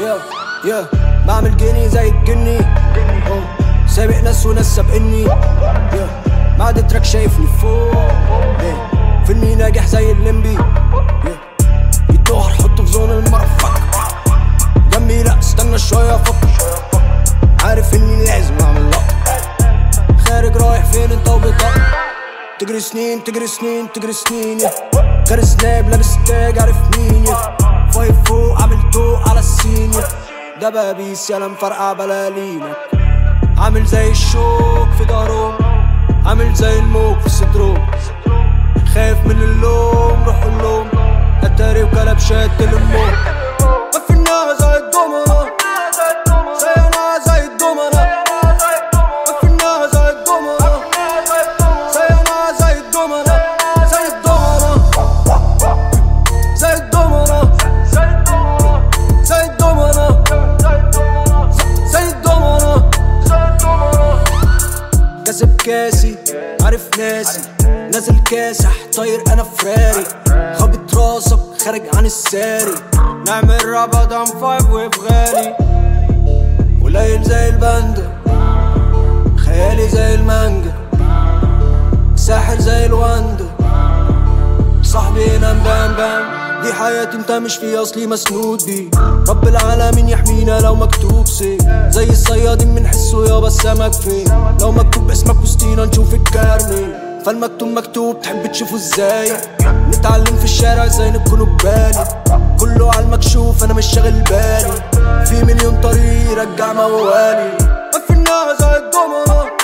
يا يا بعمل جني زي الجني أوه. سابق ناس وناس سابقني يا بعد تراك شايفني فوق يا. فيلمي ناجح زي الليمبي يا. الدوهر حطه في زون المرفق جنبي لا استنى شوية افكر عارف اني لازم اعمل لقطة خارج رايح فين انت وبطاقة تجري سنين تجري سنين تجري سنين يا غير سناب لابس تاج عارف مين يا فايف فوق عامل توق على السين يا دبابيس يالا مفرقع بلالينك عامل زي الشوك في ضهرهم عامل زي الموج في صدرهم خايف من اللوم روح اللوم اتاري وكلبشات الموت قفلناها زي الدومنة زينا زي الدومنة قفلناها زي الدومنة زينا زي الدومنة زي الدومنة زي الدومنة زي الدومنة زي الدومنة كاسب كاسي عارف ناسي نازل كاسح طاير انا فراري خابط راسك خارج عن الساري نعمل رمضان فايف وفي غالي قليل زي الباندا خيالي زي المانجا ساحر زي الواندا صاحبي نام بام بام دي حياتي انت مش في اصلي مسنود بيه رب العالمين يحمينا لو مكتوب سيف زي الصيادين بنحسه يابا السمك فين لو مكتوب اسمك وسطينا نشوف الكارني فالمكتوب مكتوب تحب تشوفه ازاي نتعلم في الشارع ازاي نكونوا ببالي كله على المكشوف انا مش شاغل بالي في مليون طريق رجع موالي قفلناها زي الدومنة